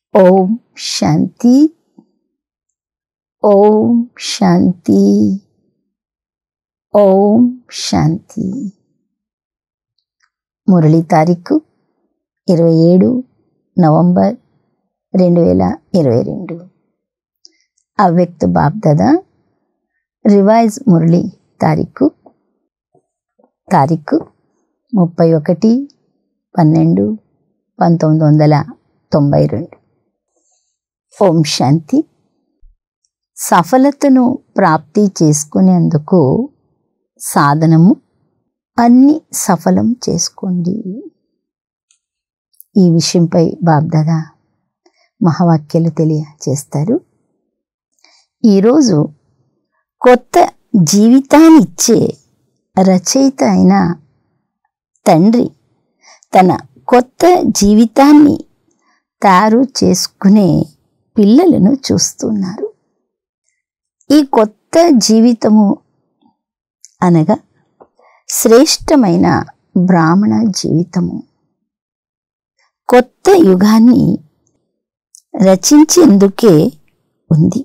ఓం శాంతి ఓం శాంతి ఓం శాంతి మురళి తారీఖు ఇరవై ఏడు నవంబర్ రెండు వేల ఇరవై రెండు అవ్యక్త బాబ్దాద రివైజ్ మురళి తారీఖు తారీఖు ముప్పై ఒకటి పన్నెండు పంతొమ్మిది వందల తొంభై రెండు ఓం శాంతి సఫలతను ప్రాప్తి చేసుకునేందుకు సాధనము అన్ని సఫలం చేసుకోండి ఈ విషయంపై బాబ్దాదా మహావాక్యాలు తెలియచేస్తారు ఈరోజు కొత్త జీవితాన్ని ఇచ్చే రచయిత అయిన తండ్రి తన కొత్త జీవితాన్ని తయారు చేసుకునే పిల్లలను చూస్తున్నారు ఈ కొత్త జీవితము అనగా శ్రేష్టమైన బ్రాహ్మణ జీవితము కొత్త యుగాన్ని రచించేందుకే ఉంది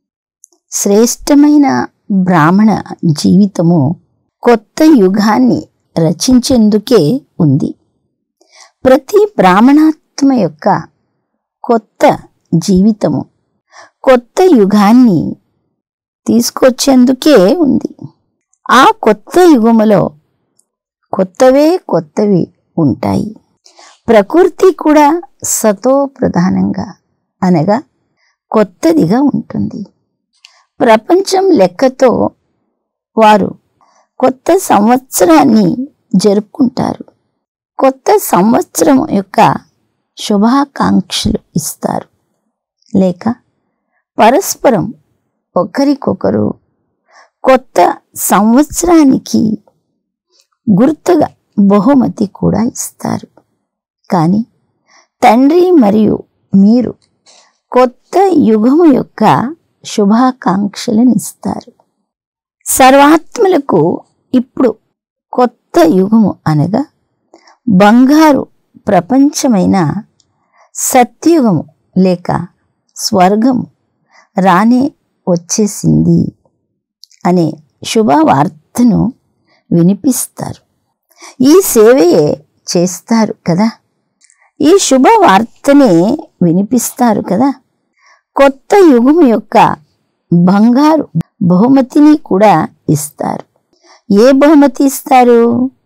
శ్రేష్టమైన బ్రాహ్మణ జీవితము కొత్త యుగాన్ని రచించేందుకే ఉంది ప్రతి బ్రాహ్మణాత్మ యొక్క కొత్త జీవితము కొత్త యుగాన్ని తీసుకొచ్చేందుకే ఉంది ఆ కొత్త యుగములో కొత్తవే కొత్తవి ఉంటాయి ప్రకృతి కూడా సతో ప్రధానంగా అనగా కొత్తదిగా ఉంటుంది ప్రపంచం లెక్కతో వారు కొత్త సంవత్సరాన్ని జరుపుకుంటారు కొత్త సంవత్సరం యొక్క శుభాకాంక్షలు ఇస్తారు లేక పరస్పరం ఒకరికొకరు కొత్త సంవత్సరానికి గుర్తుగా బహుమతి కూడా ఇస్తారు కానీ తండ్రి మరియు మీరు కొత్త యుగము యొక్క శుభాకాంక్షలను ఇస్తారు సర్వాత్మలకు ఇప్పుడు కొత్త యుగము అనగా బంగారు ప్రపంచమైన సత్యుగము లేక స్వర్గము రానే వచ్చేసింది అనే శుభవార్తను వినిపిస్తారు ఈ సేవయే చేస్తారు కదా ఈ శుభవార్తనే వినిపిస్తారు కదా కొత్త యుగము యొక్క బంగారు బహుమతిని కూడా ఇస్తారు ఏ బహుమతి ఇస్తారు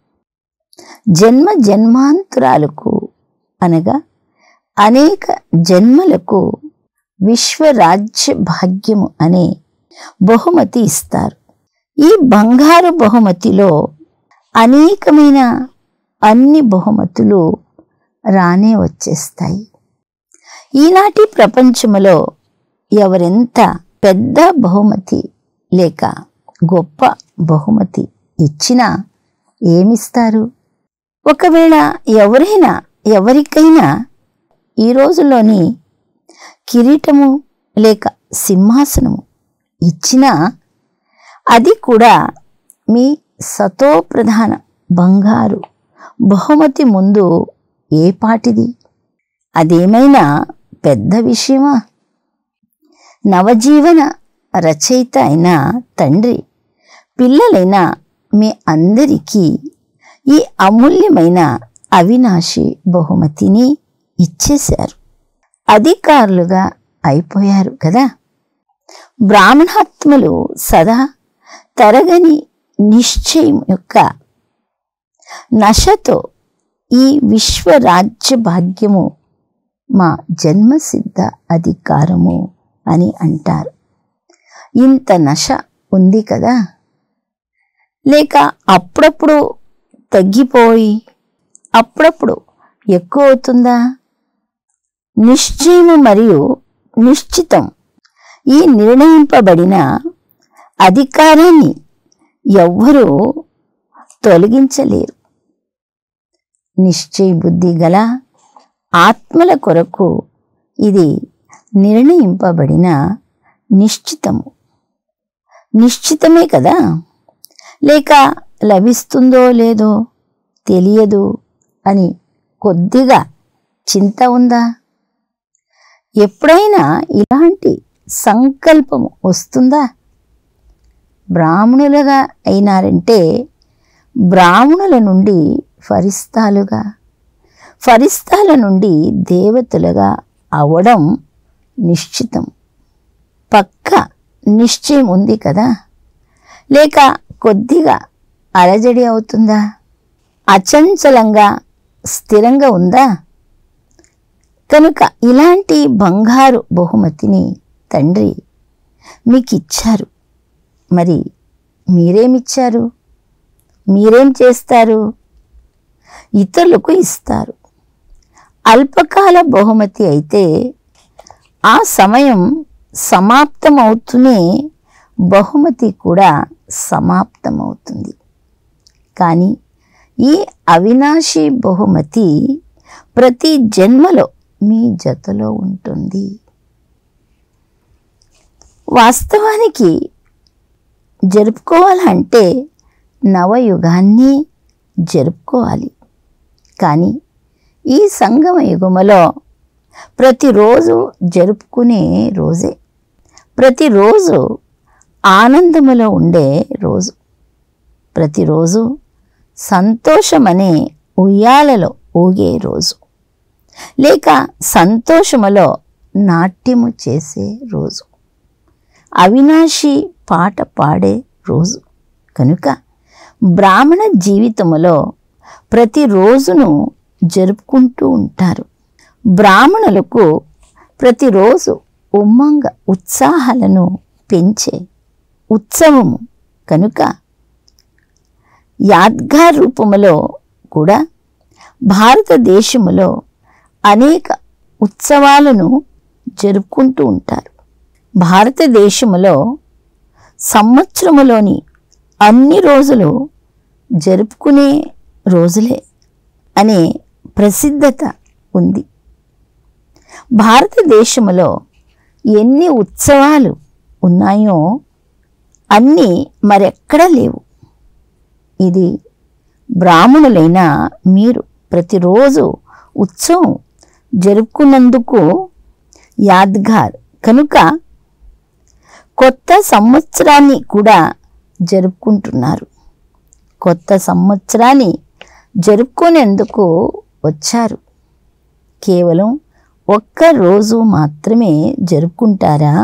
జన్మ జన్మాంతరాలకు అనగా అనేక జన్మలకు విశ్వరాజ్య భాగ్యము అనే బహుమతి ఇస్తారు ఈ బంగారు బహుమతిలో అనేకమైన అన్ని బహుమతులు రానే వచ్చేస్తాయి ఈనాటి ప్రపంచములో ఎవరెంత పెద్ద బహుమతి లేక గొప్ప బహుమతి ఇచ్చినా ఏమిస్తారు ఒకవేళ ఎవరైనా ఎవరికైనా ఈ రోజుల్లోని కిరీటము లేక సింహాసనము ఇచ్చినా అది కూడా మీ సతో ప్రధాన బంగారు బహుమతి ముందు ఏ పాటిది అదేమైనా పెద్ద విషయమా నవజీవన రచయిత అయిన తండ్రి పిల్లలైన మీ అందరికీ ఈ అమూల్యమైన అవినాశి బహుమతిని ఇచ్చేశారు అధికారులుగా అయిపోయారు కదా బ్రాహ్మణాత్మలు సదా తరగని నిశ్చయం యొక్క నశతో ఈ విశ్వరాజ్య భాగ్యము మా జన్మసిద్ధ అధికారము అని అంటారు ఇంత నశ ఉంది కదా లేక అప్పుడప్పుడు తగ్గిపోయి అప్పుడప్పుడు ఎక్కువ అవుతుందా నిశ్చయము మరియు నిశ్చితం ఈ నిర్ణయింపబడిన అధికారాన్ని ఎవ్వరూ తొలగించలేరు నిశ్చయ బుద్ధి గల ఆత్మల కొరకు ఇది నిర్ణయింపబడిన నిశ్చితము నిశ్చితమే కదా లేక లభిస్తుందో లేదో తెలియదు అని కొద్దిగా చింత ఉందా ఎప్పుడైనా ఇలాంటి సంకల్పము వస్తుందా బ్రాహ్మణులుగా అయినారంటే బ్రాహ్మణుల నుండి ఫరిస్తాలుగా ఫరిస్తాల నుండి దేవతలుగా అవడం నిశ్చితం పక్క నిశ్చయం ఉంది కదా లేక కొద్దిగా అలజడి అవుతుందా అచంచలంగా స్థిరంగా ఉందా కనుక ఇలాంటి బంగారు బహుమతిని తండ్రి మీకు ఇచ్చారు మరి మీరేమిచ్చారు మీరేం చేస్తారు ఇతరులకు ఇస్తారు అల్పకాల బహుమతి అయితే ఆ సమయం సమాప్తమవుతూనే బహుమతి కూడా సమాప్తమవుతుంది కానీ ఈ అవినాశి బహుమతి ప్రతి జన్మలో మీ జతలో ఉంటుంది వాస్తవానికి జరుపుకోవాలంటే నవయుగాన్ని జరుపుకోవాలి కానీ ఈ సంగమ యుగములో ప్రతిరోజు జరుపుకునే రోజే ప్రతిరోజు ఆనందములో ఉండే రోజు ప్రతిరోజు సంతోషమనే ఉయ్యాలలో ఊగే రోజు లేక సంతోషములో నాట్యము చేసే రోజు అవినాశి పాట పాడే రోజు కనుక బ్రాహ్మణ జీవితములో ప్రతిరోజును జరుపుకుంటూ ఉంటారు బ్రాహ్మణులకు ప్రతిరోజు ఉమ్మంగ ఉత్సాహాలను పెంచే ఉత్సవము కనుక యాద్గార్ రూపములో కూడా భారతదేశములో అనేక ఉత్సవాలను జరుపుకుంటూ ఉంటారు భారతదేశములో సంవత్సరములోని అన్ని రోజులు జరుపుకునే రోజులే అనే ప్రసిద్ధత ఉంది భారతదేశములో ఎన్ని ఉత్సవాలు ఉన్నాయో అన్నీ మరెక్కడా లేవు ఇది బ్రాహ్మణులైన మీరు ప్రతిరోజు ఉత్సవం జరుపుకున్నందుకు యాద్గార్ కనుక కొత్త సంవత్సరాన్ని కూడా జరుపుకుంటున్నారు కొత్త సంవత్సరాన్ని జరుపుకునేందుకు వచ్చారు కేవలం ఒక్క రోజు మాత్రమే జరుపుకుంటారా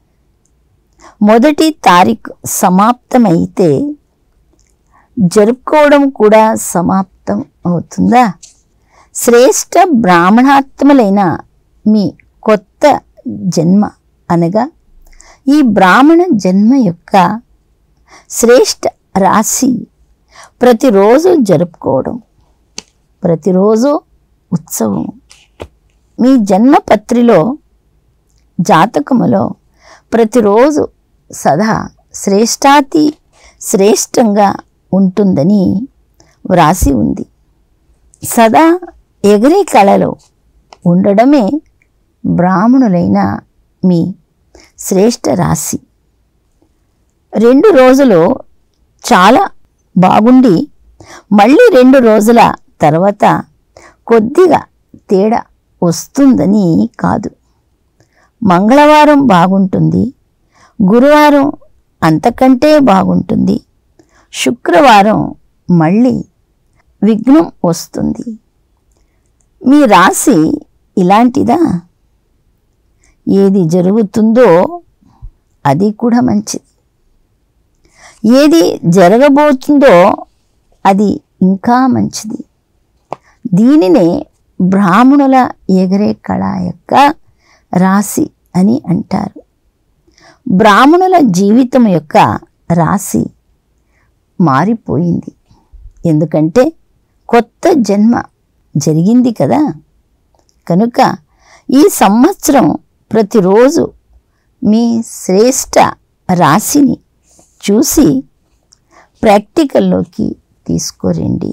మొదటి తారీఖు సమాప్తమైతే జరుపుకోవడం కూడా సమాప్తం అవుతుందా శ్రేష్ఠ బ్రాహ్మణాత్మలైన మీ కొత్త జన్మ అనగా ఈ బ్రాహ్మణ జన్మ యొక్క శ్రేష్ఠ రాశి ప్రతిరోజు జరుపుకోవడం ప్రతిరోజు ఉత్సవం మీ జన్మపత్రిలో జాతకములో ప్రతిరోజు సదా శ్రేష్టాతి శ్రేష్టంగా ఉంటుందని వ్రాసి ఉంది సదా ఎగిరే కళలో ఉండడమే బ్రాహ్మణులైన మీ శ్రేష్ఠ రాశి రెండు రోజులు చాలా బాగుండి మళ్ళీ రెండు రోజుల తర్వాత కొద్దిగా తేడా వస్తుందని కాదు మంగళవారం బాగుంటుంది గురువారం అంతకంటే బాగుంటుంది శుక్రవారం మళ్ళీ విఘ్నం వస్తుంది మీ రాశి ఇలాంటిదా ఏది జరుగుతుందో అది కూడా మంచిది ఏది జరగబోతుందో అది ఇంకా మంచిది దీనినే బ్రాహ్మణుల ఎగరే కళ యొక్క రాశి అని అంటారు బ్రాహ్మణుల జీవితం యొక్క రాశి మారిపోయింది ఎందుకంటే కొత్త జన్మ జరిగింది కదా కనుక ఈ సంవత్సరం ప్రతిరోజు మీ శ్రేష్ట రాశిని చూసి ప్రాక్టికల్లోకి తీసుకోరండి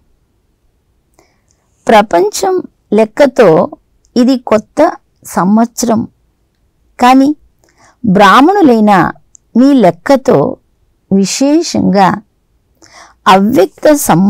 ప్రపంచం లెక్కతో ఇది కొత్త సంవత్సరం కానీ బ్రాహ్మణులైన మీ లెక్కతో విశేషంగా అవ్యక్త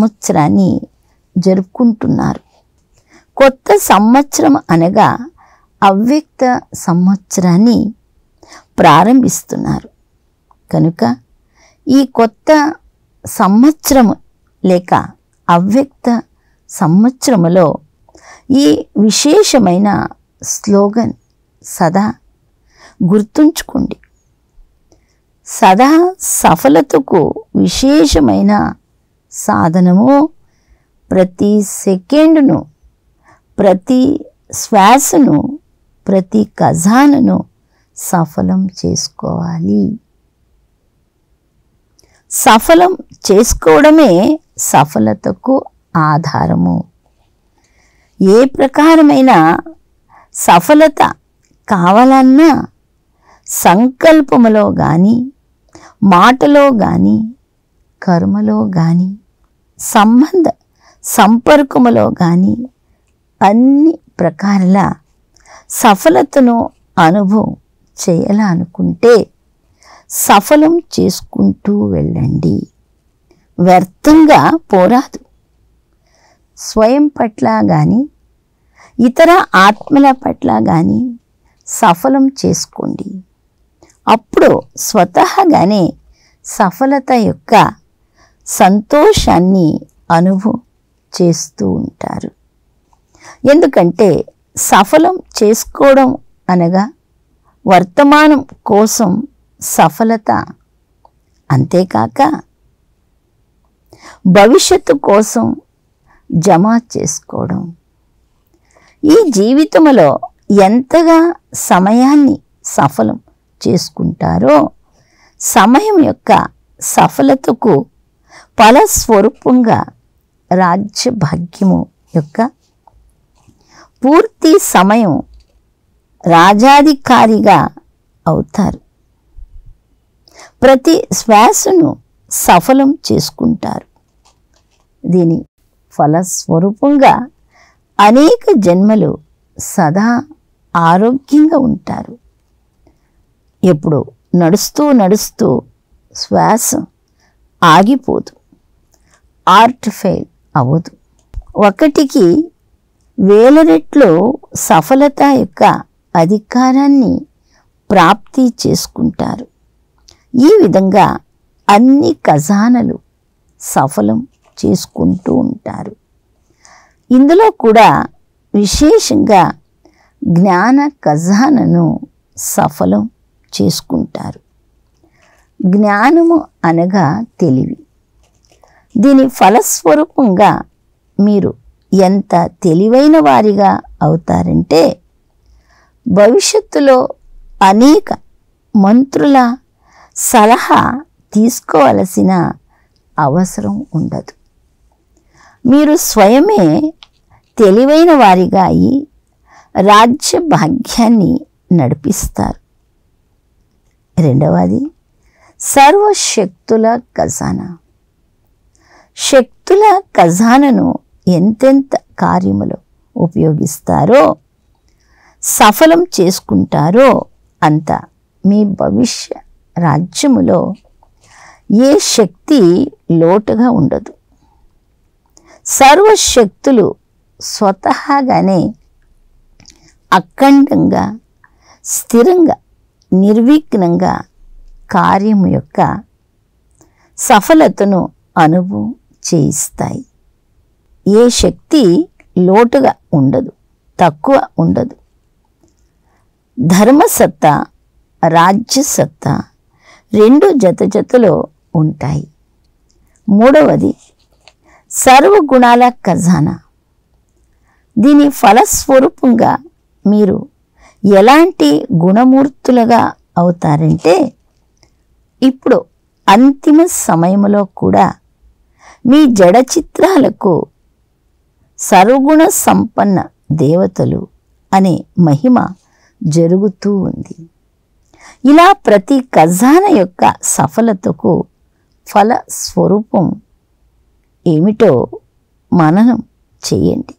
సంవత్సరాన్ని జరుపుకుంటున్నారు కొత్త సంవత్సరం అనగా అవ్యక్త సంవత్సరాన్ని ప్రారంభిస్తున్నారు కనుక ఈ కొత్త సంవత్సరము లేక అవ్యక్త సంవత్సరములో ఈ విశేషమైన స్లోగన్ సదా గుర్తుంచుకోండి సదా సఫలతకు విశేషమైన సాధనము ప్రతి సెకండును ప్రతి శ్వాసను ప్రతి ఖజానను సఫలం చేసుకోవాలి సఫలం చేసుకోవడమే సఫలతకు ఆధారము ఏ ప్రకారమైన సఫలత కావాలన్నా సంకల్పములో కానీ మాటలో కానీ కర్మలో కానీ సంబంధ సంపర్కములో కానీ అన్ని ప్రకారాల సఫలతను అనుభవం చేయాలనుకుంటే సఫలం చేసుకుంటూ వెళ్ళండి వ్యర్థంగా పోరాదు స్వయం పట్ల కానీ ఇతర ఆత్మల పట్ల కానీ సఫలం చేసుకోండి అప్పుడు స్వతహాగానే సఫలత యొక్క సంతోషాన్ని అనుభవం చేస్తూ ఉంటారు ఎందుకంటే సఫలం చేసుకోవడం అనగా వర్తమానం కోసం సఫలత అంతేకాక భవిష్యత్తు కోసం జమ చేసుకోవడం ఈ జీవితంలో ఎంతగా సమయాన్ని సఫలం చేసుకుంటారో సమయం యొక్క సఫలతకు ఫలస్వరూపంగా రాజ్య భాగ్యము యొక్క పూర్తి సమయం రాజాధికారిగా అవుతారు ప్రతి శ్వాసను సఫలం చేసుకుంటారు దీని ఫలస్వరూపంగా అనేక జన్మలు సదా ఆరోగ్యంగా ఉంటారు ఎప్పుడు నడుస్తూ నడుస్తూ శ్వాస ఆగిపోదు ఆర్ట్ ఫెయిల్ అవ్వదు ఒకటికి వేల రెట్లు సఫలత యొక్క అధికారాన్ని ప్రాప్తి చేసుకుంటారు ఈ విధంగా అన్ని ఖజానలు సఫలం చేసుకుంటూ ఉంటారు ఇందులో కూడా విశేషంగా జ్ఞాన ఖజానను సఫలం చేసుకుంటారు జ్ఞానము అనగా తెలివి దీని ఫలస్వరూపంగా మీరు ఎంత తెలివైన వారిగా అవుతారంటే భవిష్యత్తులో అనేక మంత్రుల సలహా తీసుకోవలసిన అవసరం ఉండదు మీరు స్వయమే తెలివైన వారిగా అయి రాజ్య భాగ్యాన్ని నడిపిస్తారు రెండవది సర్వశక్తుల ఖజానా శక్తుల ఖజానను ఎంతెంత కార్యములో ఉపయోగిస్తారో సఫలం చేసుకుంటారో అంత మీ భవిష్య రాజ్యములో ఏ శక్తి లోటుగా ఉండదు సర్వశక్తులు స్వతహాగానే అఖండంగా స్థిరంగా నిర్విఘ్నంగా కార్యము యొక్క సఫలతను అనుభవం చేయిస్తాయి ఏ శక్తి లోటుగా ఉండదు తక్కువ ఉండదు ధర్మసత్తా రాజ్యసత్తా రెండు జత జతలో ఉంటాయి మూడవది సర్వగుణాల ఖజానా దీని ఫలస్వరూపంగా మీరు ఎలాంటి గుణమూర్తులుగా అవుతారంటే ఇప్పుడు అంతిమ సమయంలో కూడా మీ జడ చిత్రాలకు సర్వగుణ సంపన్న దేవతలు అనే మహిమ జరుగుతూ ఉంది ఇలా ప్రతి ఖజాన యొక్క సఫలతకు ఫల స్వరూపం ఏమిటో మననం చేయండి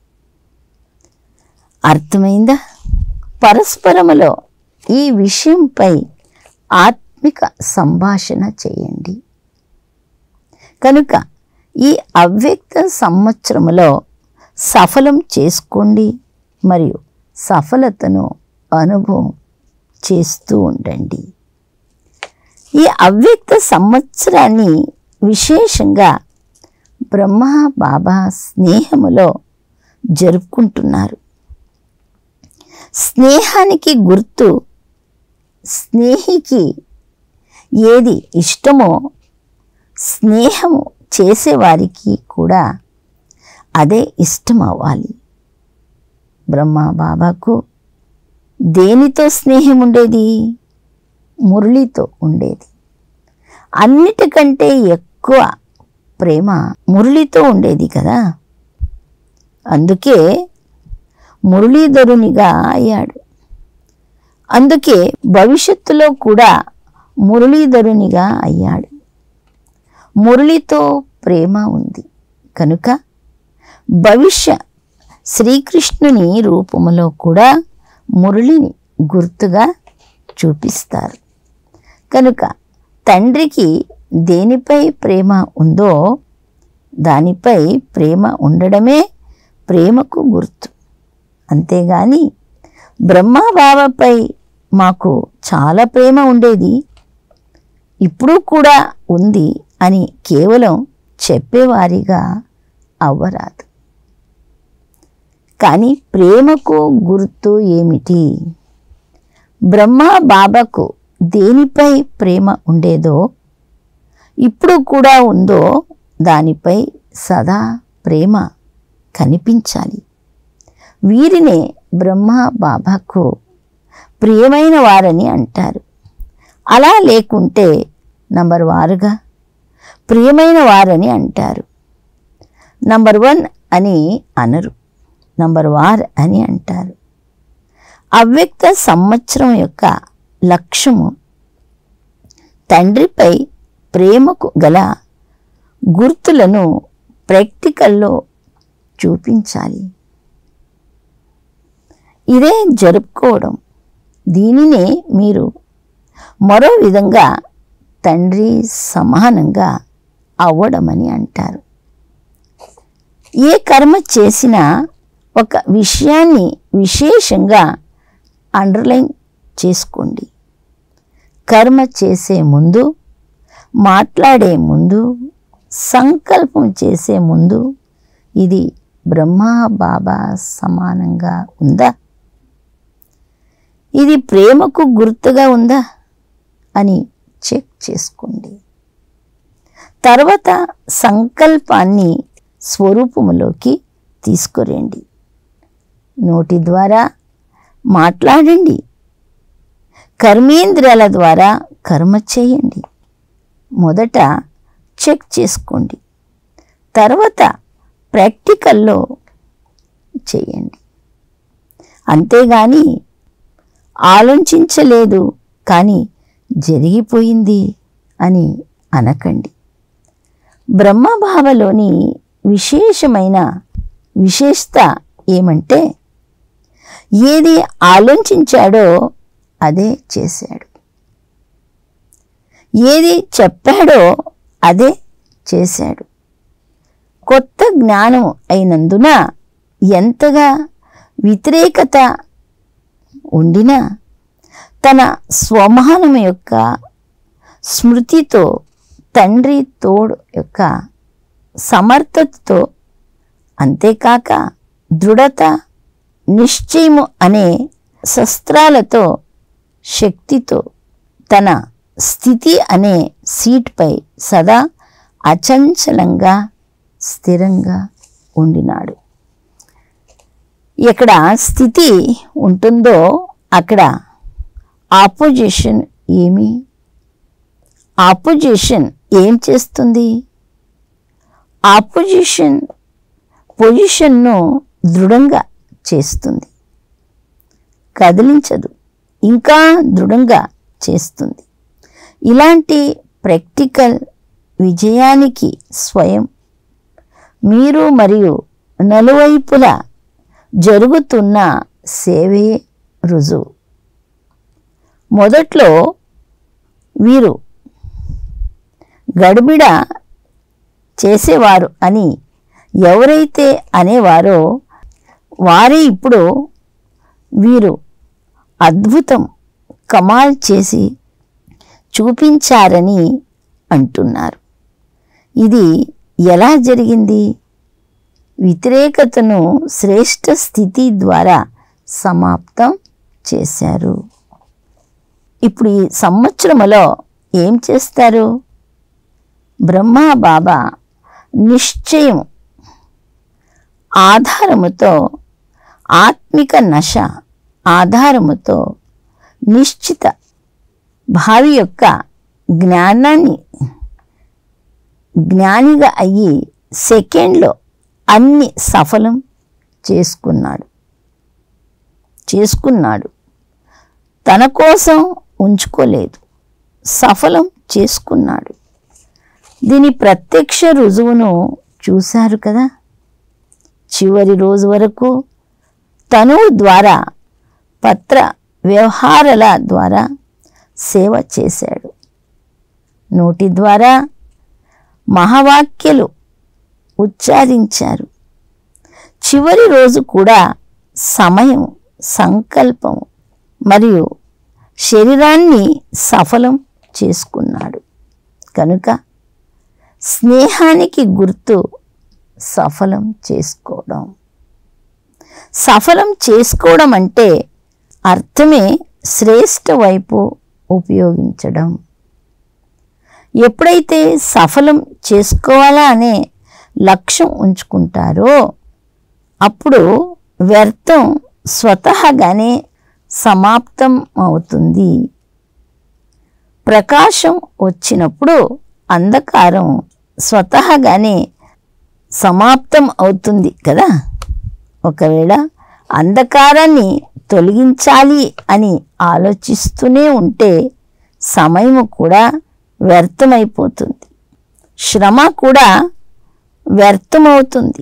అర్థమైందా పరస్పరములో ఈ విషయంపై ఆత్మిక సంభాషణ చేయండి కనుక ఈ అవ్యక్త సంవత్సరములో సఫలం చేసుకోండి మరియు సఫలతను అనుభవం చేస్తూ ఉండండి ఈ అవ్యక్త సంవత్సరాన్ని విశేషంగా బ్రహ్మ బాబా స్నేహములో జరుపుకుంటున్నారు స్నేహానికి గుర్తు స్నేహికి ఏది ఇష్టమో స్నేహము చేసేవారికి కూడా అదే ఇష్టం అవ్వాలి బ్రహ్మ బాబాకు దేనితో స్నేహం ఉండేది మురళితో ఉండేది అన్నిటికంటే ఎక్కువ ప్రేమ మురళితో ఉండేది కదా అందుకే మురళీధరునిగా అయ్యాడు అందుకే భవిష్యత్తులో కూడా మురళీధరునిగా అయ్యాడు మురళితో ప్రేమ ఉంది కనుక భవిష్య శ్రీకృష్ణుని రూపములో కూడా మురళిని గుర్తుగా చూపిస్తారు కనుక తండ్రికి దేనిపై ప్రేమ ఉందో దానిపై ప్రేమ ఉండడమే ప్రేమకు గుర్తు అంతేగాని బ్రహ్మబాబాపై మాకు చాలా ప్రేమ ఉండేది ఇప్పుడు కూడా ఉంది అని కేవలం చెప్పేవారిగా అవ్వరాదు కానీ ప్రేమకు గుర్తు ఏమిటి బ్రహ్మ బాబాకు దేనిపై ప్రేమ ఉండేదో ఇప్పుడు కూడా ఉందో దానిపై సదా ప్రేమ కనిపించాలి వీరినే బ్రహ్మ బాబాకు ప్రియమైన వారని అంటారు అలా లేకుంటే నంబర్ వారుగా ప్రియమైన వారని అంటారు నంబర్ వన్ అని అనరు నంబర్ వార్ అని అంటారు అవ్యక్త సంవత్సరం యొక్క లక్ష్యము తండ్రిపై ప్రేమకు గల గుర్తులను ప్రాక్టికల్లో చూపించాలి ఇదే జరుపుకోవడం దీనినే మీరు మరో విధంగా తండ్రి సమానంగా అవ్వడమని అంటారు ఏ కర్మ చేసినా ఒక విషయాన్ని విశేషంగా అండర్లైన్ చేసుకోండి కర్మ చేసే ముందు మాట్లాడే ముందు సంకల్పం చేసే ముందు ఇది బ్రహ్మ బాబా సమానంగా ఉందా ఇది ప్రేమకు గుర్తుగా ఉందా అని చెక్ చేసుకోండి తర్వాత సంకల్పాన్ని స్వరూపములోకి తీసుకురండి నోటి ద్వారా మాట్లాడండి కర్మేంద్రియాల ద్వారా కర్మ చేయండి మొదట చెక్ చేసుకోండి తర్వాత ప్రాక్టికల్లో చేయండి అంతేగాని ఆలోచించలేదు కానీ జరిగిపోయింది అని అనకండి బ్రహ్మభావలోని విశేషమైన విశేషత ఏమంటే ఏది ఆలోచించాడో అదే చేశాడు ఏది చెప్పాడో అదే చేశాడు కొత్త జ్ఞానం అయినందున ఎంతగా వ్యతిరేకత ఉండినా తన స్వమానం యొక్క స్మృతితో తండ్రి తోడు యొక్క సమర్థతతో అంతేకాక దృఢత నిశ్చయము అనే శస్త్రాలతో శక్తితో తన స్థితి అనే సీట్పై సదా అచంచలంగా స్థిరంగా ఉండినాడు ఎక్కడ స్థితి ఉంటుందో అక్కడ ఆపోజిషన్ ఏమి ఆపోజిషన్ ఏం చేస్తుంది ఆపోజిషన్ పొజిషన్ను దృఢంగా చేస్తుంది కదిలించదు ఇంకా దృఢంగా చేస్తుంది ఇలాంటి ప్రాక్టికల్ విజయానికి స్వయం మీరు మరియు నలువైపులా జరుగుతున్న సేవే రుజువు మొదట్లో వీరు గడిబిడ చేసేవారు అని ఎవరైతే అనేవారో వారే ఇప్పుడు వీరు అద్భుతం కమాల్ చేసి చూపించారని అంటున్నారు ఇది ఎలా జరిగింది వ్యతిరేకతను శ్రేష్ఠ స్థితి ద్వారా సమాప్తం చేశారు ఇప్పుడు ఈ సంవత్సరములో ఏం చేస్తారు బ్రహ్మ బాబా నిశ్చయం ఆధారముతో ఆత్మిక నశ ఆధారముతో నిశ్చిత భావి యొక్క జ్ఞానాన్ని జ్ఞానిగా అయ్యి సెకండ్లో అన్ని సఫలం చేసుకున్నాడు చేసుకున్నాడు తన కోసం ఉంచుకోలేదు సఫలం చేసుకున్నాడు దీని ప్రత్యక్ష రుజువును చూశారు కదా చివరి రోజు వరకు తను ద్వారా పత్ర వ్యవహారాల ద్వారా సేవ చేశాడు నోటి ద్వారా మహావాక్యలు ఉచ్చారించారు చివరి రోజు కూడా సమయం సంకల్పం మరియు శరీరాన్ని సఫలం చేసుకున్నాడు కనుక స్నేహానికి గుర్తు సఫలం చేసుకోవడం సఫలం చేసుకోవడం అంటే అర్థమే శ్రేష్ఠ వైపు ఉపయోగించడం ఎప్పుడైతే సఫలం చేసుకోవాలా అనే లక్ష్యం ఉంచుకుంటారో అప్పుడు వ్యర్థం స్వతహాగానే సమాప్తం అవుతుంది ప్రకాశం వచ్చినప్పుడు అంధకారం స్వతహాగానే సమాప్తం అవుతుంది కదా ఒకవేళ అంధకారాన్ని తొలగించాలి అని ఆలోచిస్తూనే ఉంటే సమయం కూడా వ్యర్థమైపోతుంది శ్రమ కూడా వ్యర్థమవుతుంది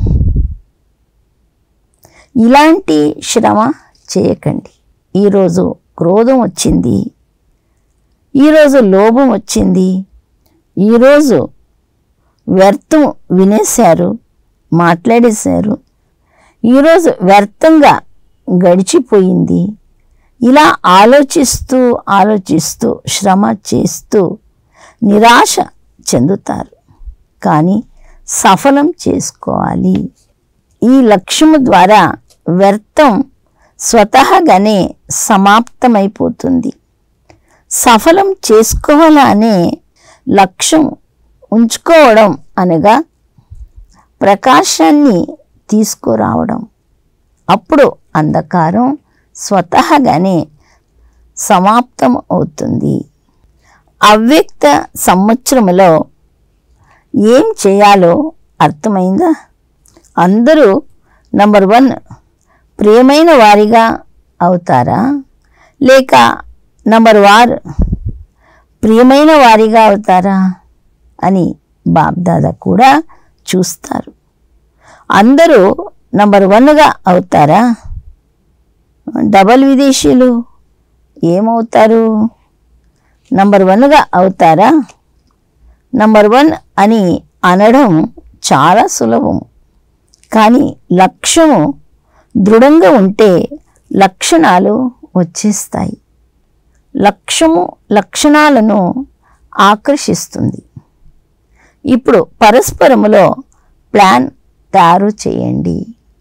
ఇలాంటి శ్రమ చేయకండి ఈరోజు క్రోధం వచ్చింది ఈరోజు లోభం వచ్చింది ఈరోజు వ్యర్థం వినేశారు మాట్లాడేశారు ఈరోజు వ్యర్థంగా గడిచిపోయింది ఇలా ఆలోచిస్తూ ఆలోచిస్తూ శ్రమ చేస్తూ నిరాశ చెందుతారు కానీ సఫలం చేసుకోవాలి ఈ లక్ష్యము ద్వారా వ్యర్థం స్వతహాగానే సమాప్తమైపోతుంది సఫలం చేసుకోవాలనే లక్ష్యం ఉంచుకోవడం అనగా ప్రకాశాన్ని తీసుకురావడం అప్పుడు అంధకారం స్వతహాగానే సమాప్తం అవుతుంది అవ్యక్త సంవత్సరములో ఏం చేయాలో అర్థమైందా అందరూ నంబర్ వన్ ప్రియమైన వారిగా అవుతారా లేక నంబర్ వార్ ప్రియమైన వారిగా అవుతారా అని బాబ్దాదా కూడా చూస్తారు అందరూ నంబర్ వన్గా అవుతారా డబల్ విదేశీయులు ఏమవుతారు నంబర్ వన్గా అవుతారా నంబర్ వన్ అని అనడం చాలా సులభం కానీ లక్ష్యము దృఢంగా ఉంటే లక్షణాలు వచ్చేస్తాయి లక్ష్యము లక్షణాలను ఆకర్షిస్తుంది ఇప్పుడు పరస్పరములో ప్లాన్ తయారు చేయండి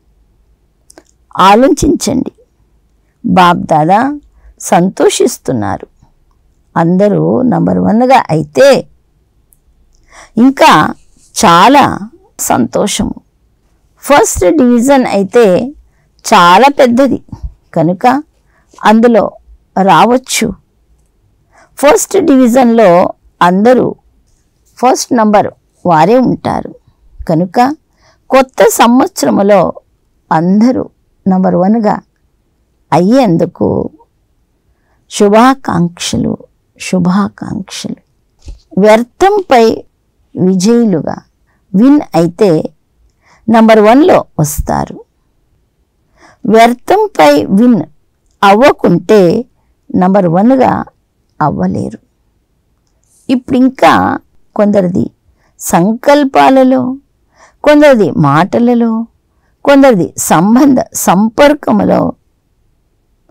ఆలోచించండి బాబ్దాదా సంతోషిస్తున్నారు అందరూ నంబర్ వన్గా అయితే ఇంకా చాలా సంతోషము ఫస్ట్ డివిజన్ అయితే చాలా పెద్దది కనుక అందులో రావచ్చు ఫస్ట్ డివిజన్లో అందరూ ఫస్ట్ నంబర్ వారే ఉంటారు కనుక కొత్త సంవత్సరములో అందరూ నంబర్ వన్గా అయ్యేందుకు శుభాకాంక్షలు శుభాకాంక్షలు వ్యర్థంపై విజయులుగా విన్ అయితే నంబర్ వన్లో వస్తారు వ్యర్థంపై విన్ అవ్వకుంటే నంబర్ వన్గా అవ్వలేరు ఇప్పుడు ఇంకా కొందరిది సంకల్పాలలో కొందరిది మాటలలో కొందరిది సంబంధ సంపర్కములో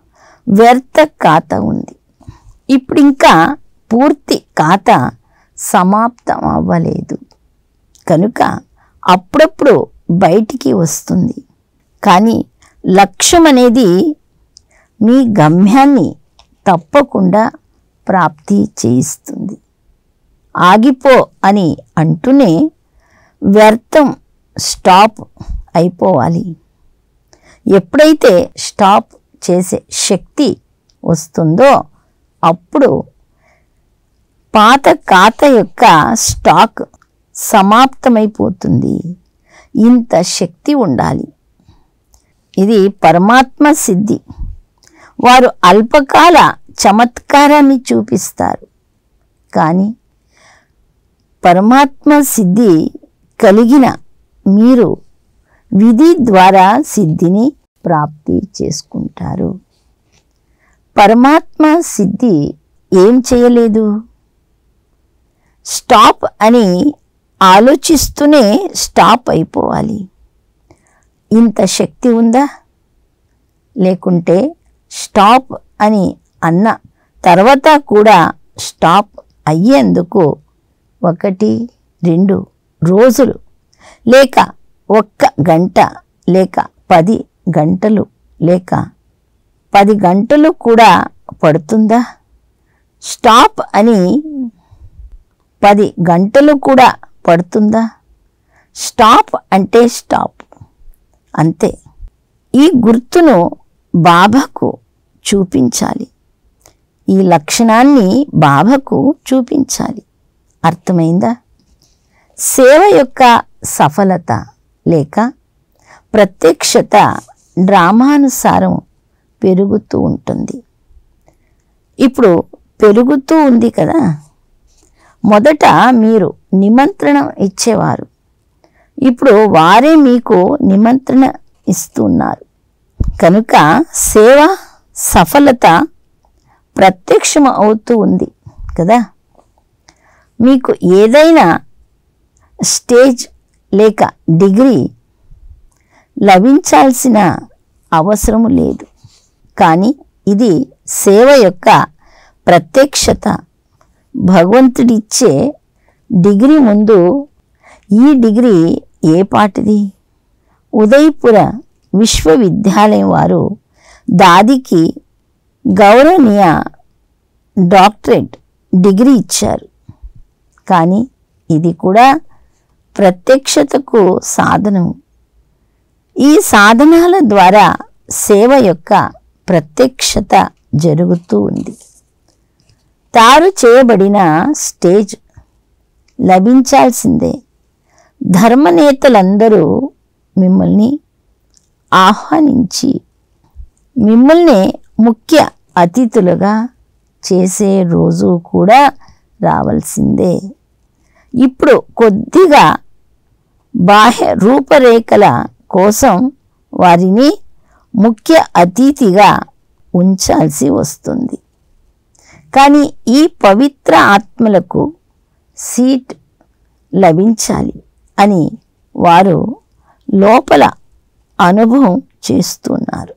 వ్యర్థ ఖాతా ఉంది ఇప్పుడు ఇంకా పూర్తి ఖాతా సమాప్తం అవ్వలేదు కనుక అప్పుడప్పుడు బయటికి వస్తుంది కానీ లక్ష్యం అనేది మీ గమ్యాన్ని తప్పకుండా ప్రాప్తి చేయిస్తుంది ఆగిపో అని అంటూనే వ్యర్థం స్టాప్ అయిపోవాలి ఎప్పుడైతే స్టాప్ చేసే శక్తి వస్తుందో అప్పుడు పాత ఖాతా యొక్క స్టాక్ సమాప్తమైపోతుంది ఇంత శక్తి ఉండాలి ఇది పరమాత్మ సిద్ధి వారు అల్పకాల చమత్కారాన్ని చూపిస్తారు కానీ పరమాత్మ సిద్ధి కలిగిన మీరు విధి ద్వారా సిద్ధిని ప్రాప్తి చేసుకుంటారు పరమాత్మ సిద్ధి ఏం చేయలేదు స్టాప్ అని ఆలోచిస్తూనే స్టాప్ అయిపోవాలి ఇంత శక్తి ఉందా లేకుంటే స్టాప్ అని అన్న తర్వాత కూడా స్టాప్ అయ్యేందుకు ఒకటి రెండు రోజులు లేక ఒక్క గంట లేక పది గంటలు లేక పది గంటలు కూడా పడుతుందా స్టాప్ అని పది గంటలు కూడా పడుతుందా స్టాప్ అంటే స్టాప్ అంతే ఈ గుర్తును బాబాకు చూపించాలి ఈ లక్షణాన్ని బాబాకు చూపించాలి అర్థమైందా సేవ యొక్క సఫలత లేక ప్రత్యక్షత డ్రామానుసారం పెరుగుతూ ఉంటుంది ఇప్పుడు పెరుగుతూ ఉంది కదా మొదట మీరు నిమంత్రణం ఇచ్చేవారు ఇప్పుడు వారే మీకు నిమంత్రణ ఇస్తున్నారు కనుక సేవ సఫలత ప్రత్యక్షం అవుతూ ఉంది కదా మీకు ఏదైనా స్టేజ్ లేక డిగ్రీ లభించాల్సిన అవసరం లేదు కానీ ఇది సేవ యొక్క ప్రత్యక్షత భగవంతుడిచ్చే డిగ్రీ ముందు ఈ డిగ్రీ ఏ పాటిది ఉదయపుర విశ్వవిద్యాలయం వారు దాదికి గౌరవనీయ డాక్టరేట్ డిగ్రీ ఇచ్చారు కానీ ఇది కూడా ప్రత్యక్షతకు సాధనం ఈ సాధనాల ద్వారా సేవ యొక్క ప్రత్యక్షత జరుగుతూ ఉంది తారు చేయబడిన స్టేజ్ లభించాల్సిందే ధర్మనేతలందరూ మిమ్మల్ని ఆహ్వానించి మిమ్మల్ని ముఖ్య అతిథులుగా చేసే రోజు కూడా రావాల్సిందే ఇప్పుడు కొద్దిగా బాహ్య రూపరేఖల కోసం వారిని ముఖ్య అతిథిగా ఉంచాల్సి వస్తుంది కానీ ఈ పవిత్ర ఆత్మలకు సీట్ లభించాలి అని వారు లోపల అనుభవం చేస్తున్నారు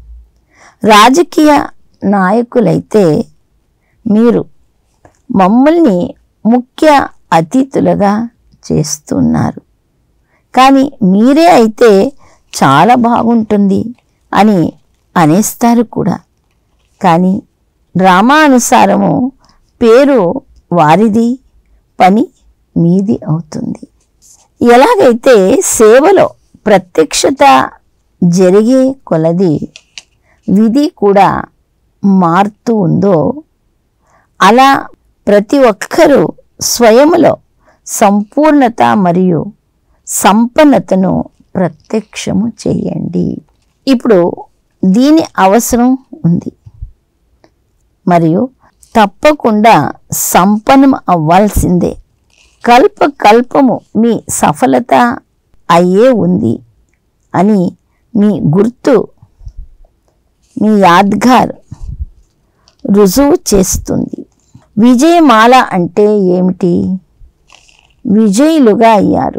రాజకీయ నాయకులైతే మీరు మమ్మల్ని ముఖ్య అతిథులుగా చేస్తున్నారు కానీ మీరే అయితే చాలా బాగుంటుంది అని అనేస్తారు కూడా కానీ డ్రామానుసారము పేరు వారిది పని మీది అవుతుంది ఎలాగైతే సేవలో ప్రత్యక్షత జరిగే కొలది విధి కూడా మారుతూ ఉందో అలా ప్రతి ఒక్కరూ స్వయములో సంపూర్ణత మరియు సంపన్నతను ప్రత్యక్షము చేయండి ఇప్పుడు దీని అవసరం ఉంది మరియు తప్పకుండా సంపన్నం అవ్వాల్సిందే కల్ప కల్పము మీ సఫలత అయ్యే ఉంది అని మీ గుర్తు మీ యాద్గార్ రుజువు చేస్తుంది విజయమాల అంటే ఏమిటి విజయులుగా అయ్యారు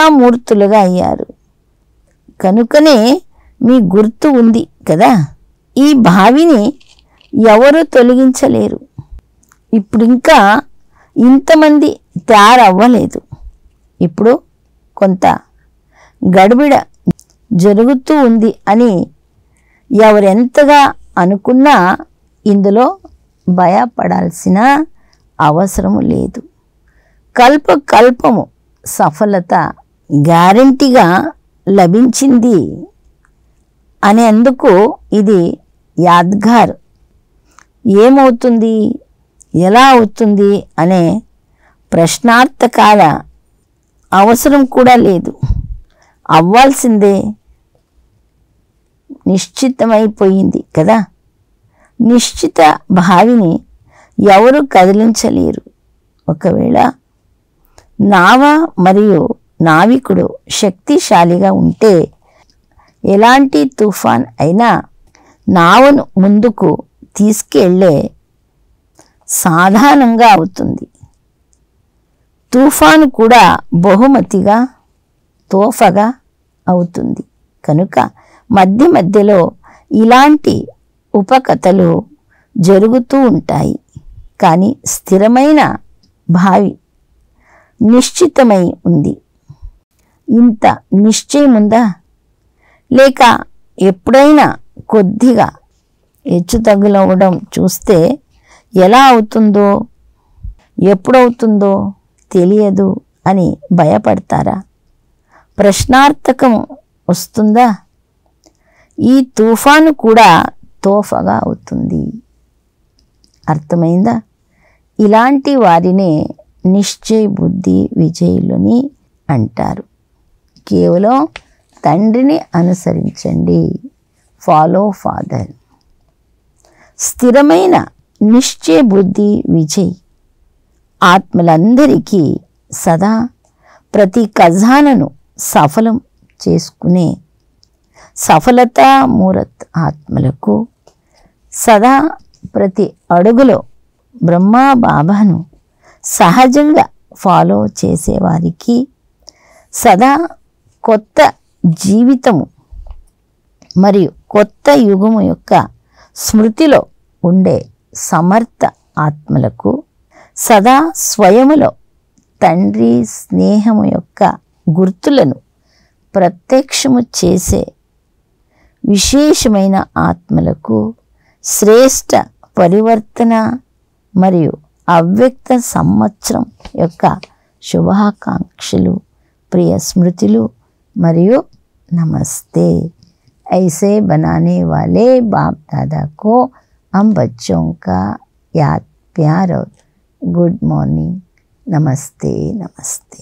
సఫలతామూర్తులుగా అయ్యారు కనుకనే మీ గుర్తు ఉంది కదా ఈ బావిని ఎవరు తొలగించలేరు ఇప్పుడు ఇంకా ఇంతమంది తయారవ్వలేదు ఇప్పుడు కొంత గడిబిడ జరుగుతూ ఉంది అని ఎవరెంతగా అనుకున్నా ఇందులో భయపడాల్సిన అవసరము లేదు కల్ప కల్పము సఫలత గ్యారంటీగా లభించింది అనేందుకు ఇది యాద్గార్ ఏమవుతుంది ఎలా అవుతుంది అనే ప్రశ్నార్థకాల అవసరం కూడా లేదు అవ్వాల్సిందే నిశ్చితమైపోయింది కదా నిశ్చిత భావిని ఎవరు కదిలించలేరు ఒకవేళ నావ మరియు నావికుడు శక్తిశాలిగా ఉంటే ఎలాంటి తుఫాన్ అయినా నావను ముందుకు తీసుకెళ్ళే సాధారణంగా అవుతుంది తుఫాను కూడా బహుమతిగా తోఫగా అవుతుంది కనుక మధ్య మధ్యలో ఇలాంటి ఉపకథలు జరుగుతూ ఉంటాయి కానీ స్థిరమైన భావి నిశ్చితమై ఉంది ఇంత నిశ్చయం ఉందా లేక ఎప్పుడైనా కొద్దిగా హెచ్చు తగ్గులవ్వడం చూస్తే ఎలా అవుతుందో ఎప్పుడవుతుందో తెలియదు అని భయపడతారా ప్రశ్నార్థకం వస్తుందా ఈ తుఫాను కూడా తోఫగా అవుతుంది అర్థమైందా ఇలాంటి వారినే నిశ్చయ బుద్ధి విజయులని అంటారు కేవలం తండ్రిని అనుసరించండి ఫాలో ఫాదర్ స్థిరమైన నిశ్చయ బుద్ధి విజయ్ ఆత్మలందరికీ సదా ప్రతి ఖజానను సఫలం చేసుకునే సఫలతా మూరత్ ఆత్మలకు సదా ప్రతి అడుగులో బ్రహ్మా బాబాను సహజంగా ఫాలో చేసేవారికి సదా కొత్త జీవితము మరియు కొత్త యుగము యొక్క స్మృతిలో ఉండే సమర్థ ఆత్మలకు సదా స్వయములో తండ్రి స్నేహము యొక్క గుర్తులను ప్రత్యక్షము చేసే విశేషమైన ఆత్మలకు శ్రేష్ట పరివర్తన మరియు అవ్యక్త సంవత్సరం యొక్క శుభాకాంక్షలు ప్రియ స్మృతులు మరియు నమస్తే ऐसे बनाने वाले बाप दादा को हम बच्चों का याद प्यार और गुड मॉर्निंग నమస్తే నమస్తే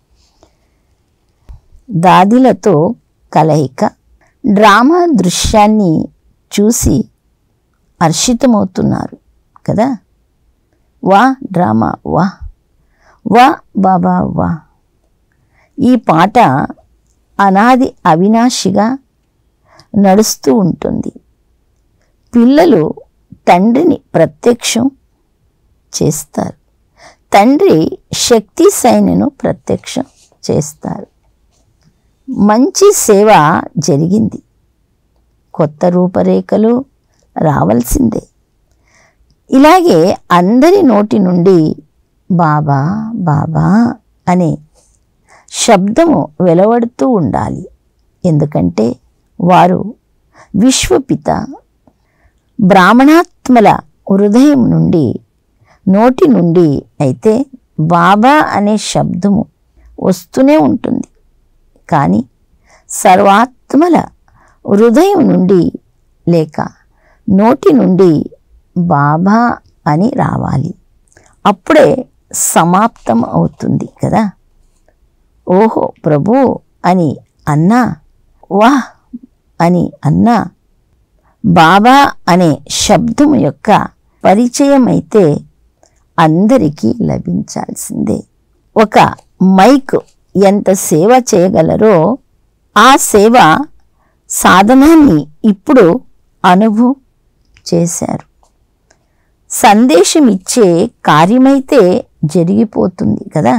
దాదిలతో కలయిక డ్రామా దృశ్యాన్ని చూసి హర్షితమవుతున్నారు కదా వా డ్రామా వా వా బాబా వా ఈ పాట అనాది అవినాశిగా నడుస్తూ ఉంటుంది పిల్లలు తండ్రిని ప్రత్యక్షం చేస్తారు తండ్రి శక్తి సైన్యను ప్రత్యక్షం చేస్తారు మంచి సేవ జరిగింది కొత్త రూపరేఖలు రావాల్సిందే ఇలాగే అందరి నోటి నుండి బాబా బాబా అనే శబ్దము వెలువడుతూ ఉండాలి ఎందుకంటే వారు విశ్వపిత బ్రాహ్మణాత్మల హృదయం నుండి నోటి నుండి అయితే బాబా అనే శబ్దము వస్తూనే ఉంటుంది కానీ సర్వాత్మల హృదయం నుండి లేక నోటి నుండి బాబా అని రావాలి అప్పుడే సమాప్తం అవుతుంది కదా ఓహో ప్రభు అని అన్నా వాహ్ అని అన్నా బాబా అనే శబ్దం యొక్క పరిచయం అయితే అందరికీ లభించాల్సిందే ఒక మైక్ ఎంత సేవ చేయగలరో ఆ సేవ సాధనాన్ని ఇప్పుడు అనుభవం చేశారు సందేశం ఇచ్చే కార్యమైతే జరిగిపోతుంది కదా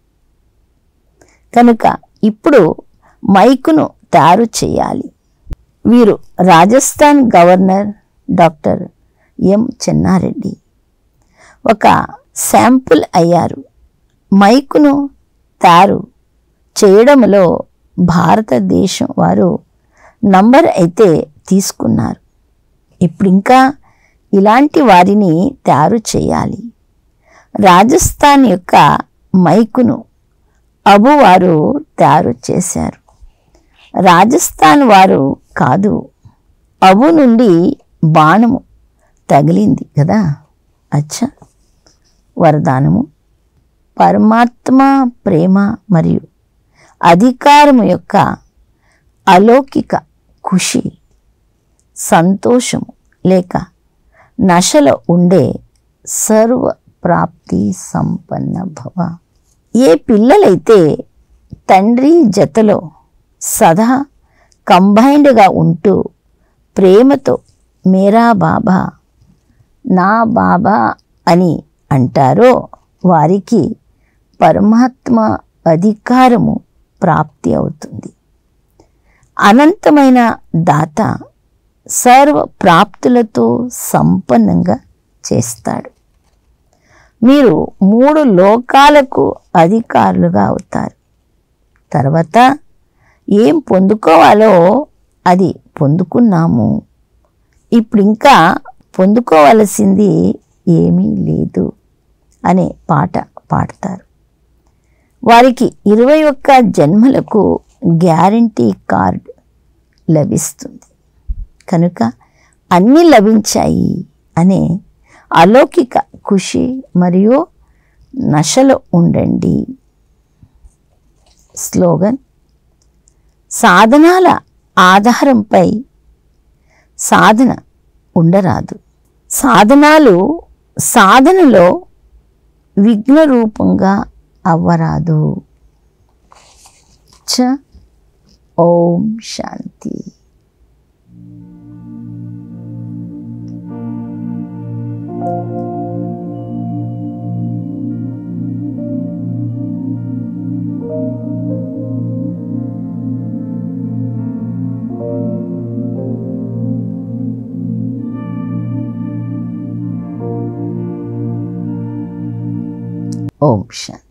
కనుక ఇప్పుడు మైకును తయారు చేయాలి వీరు Rajasthan governor doctor M Chenna Reddy ఒక శాంపుల్ అయ్యారు మైకును తయారు చేయడంలో భారతదేశం వారు నంబర్ అయితే తీసుకున్నారు ఇప్పుడు ఇంకా ఇలాంటి వారిని తయారు చేయాలి రాజస్థాన్ యొక్క మైకును అబు వారు తయారు చేశారు రాజస్థాన్ వారు కాదు అబు నుండి బాణము తగిలింది కదా అచ్చా వరదానము పరమాత్మ ప్రేమ మరియు అధికారము యొక్క అలౌకిక ఖుషి సంతోషము లేక నశలో ఉండే సర్వ ప్రాప్తి సంపన్న భవ ఏ పిల్లలైతే తండ్రి జతలో సదా కంబైన్డ్గా ఉంటూ ప్రేమతో మేరా బాబా నా బాబా అని అంటారో వారికి పరమాత్మ అధికారము ప్రాప్తి అవుతుంది అనంతమైన దాత సర్వ ప్రాప్తులతో సంపన్నంగా చేస్తాడు మీరు మూడు లోకాలకు అధికారులుగా అవుతారు తర్వాత ఏం పొందుకోవాలో అది పొందుకున్నాము ఇప్పుడు ఇంకా పొందుకోవలసింది ఏమీ లేదు అనే పాట పాడతారు వారికి ఇరవై ఒక్క జన్మలకు గ్యారంటీ కార్డ్ లభిస్తుంది కనుక అన్నీ లభించాయి అనే అలౌకిక ఖుషి మరియు నశలో ఉండండి స్లోగన్ సాధనాల ఆధారంపై సాధన ఉండరాదు సాధనాలు సాధనలో విఘ్న రూపంగా అవ్వరాదు చ ఓం శాంతి ఓం శాంతి